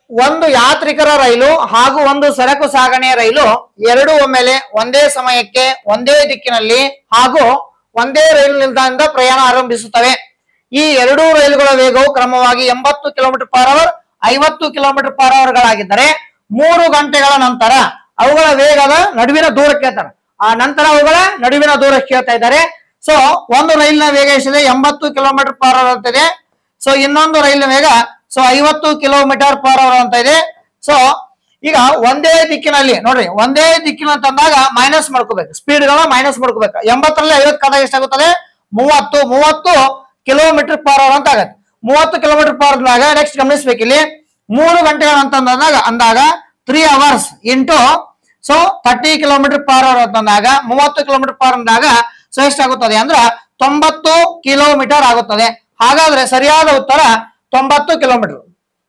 ಒಂದು ಯಾತ್ರಿಕರ ರೈಲು ಹಾಗೂ ಒಂದು ಸರಕು ಸಾಗಣೆಯ ರೈಲು ಎರಡು ಒಮ್ಮೆಲೆ ಒಂದೇ ಸಮಯಕ್ಕೆ ಒಂದೇ ದಿಕ್ಕಿನಲ್ಲಿ ಹಾಗೂ ಒಂದೇ ರೈಲು ನಿಲ್ದಾಣದಿಂದ ಪ್ರಯಾಣ ಆರಂಭಿಸುತ್ತವೆ ಈ ಎರಡೂ ರೈಲುಗಳ ವೇಗವು ಕ್ರಮವಾಗಿ ಎಂಬತ್ತು ಕಿಲೋಮೀಟರ್ ಪರ್ ಅವರ್ ಐವತ್ತು ಕಿಲೋಮೀಟರ್ ಪರ್ ಅವರ್ ಗಳಾಗಿದ್ದರೆ ಮೂರು ಗಂಟೆಗಳ ನಂತರ ಅವುಗಳ ವೇಗದ ನಡುವಿನ ದೂರ ಕೇಳ್ತಾರೆ ಆ ನಂತರ ಅವುಗಳ ನಡುವಿನ ದೂರ ಕೇಳ್ತಾ ಇದ್ದಾರೆ ಸೊ ಒಂದು ರೈಲಿನ ವೇಗ ಎಷ್ಟಿದೆ ಎಂಬತ್ತು ಕಿಲೋಮೀಟರ್ ಪರ್ ಅವರ್ ಅಂತ ಇದೆ ಸೊ ಇನ್ನೊಂದು ರೈಲಿನ ವೇಗ ಸೊ ಐವತ್ತು ಕಿಲೋಮೀಟರ್ ಪರ್ ಅವರ್ ಅಂತ ಇದೆ ಸೊ ಈಗ ಒಂದೇ ದಿಕ್ಕಿನಲ್ಲಿ ನೋಡ್ರಿ ಒಂದೇ ದಿಕ್ಕಿನ ಅಂತಂದಾಗ ಮೈನಸ್ ಮಾಡ್ಕೋಬೇಕು ಸ್ಪೀಡ್ ಗಳ ಮೈನಸ್ ಮಾಡ್ಕೋಬೇಕು ಎಂಬತ್ತರಲ್ಲಿ ಐವತ್ತು ಕದ ಎಷ್ಟಾಗುತ್ತದೆ ಮೂವತ್ತು ಮೂವತ್ತು ಕಿಲೋಮೀಟರ್ ಪರ್ ಅವರ್ ಅಂತ ಆಗತ್ತೆ ಮೂವತ್ತು ಕಿಲೋಮೀಟರ್ ಪರ್ ಅಂದಾಗ ನೆಕ್ಸ್ಟ್ ಗಮನಿಸ್ಬೇಕು ಇಲ್ಲಿ ಮೂರು ಗಂಟೆಗಳ ಅಂತ ಅಂದಾಗ ಅಂದಾಗ three hours into so thirty kilometre per hour ಅಂತಂದಾಗ ಮೂವತ್ತು ಕಿಲೋಮೀಟರ್ ಪರ್ ಅಂದಾಗ ಸೊ ಎಷ್ಟಾಗುತ್ತದೆ ಅಂದ್ರ ತೊಂಬತ್ತು ಕಿಲೋಮೀಟರ್ ಆಗುತ್ತದೆ ಹಾಗಾದ್ರೆ ಸರಿಯಾದ ಉತ್ತರ ತೊಂಬತ್ತು ಕಿಲೋಮೀಟರ್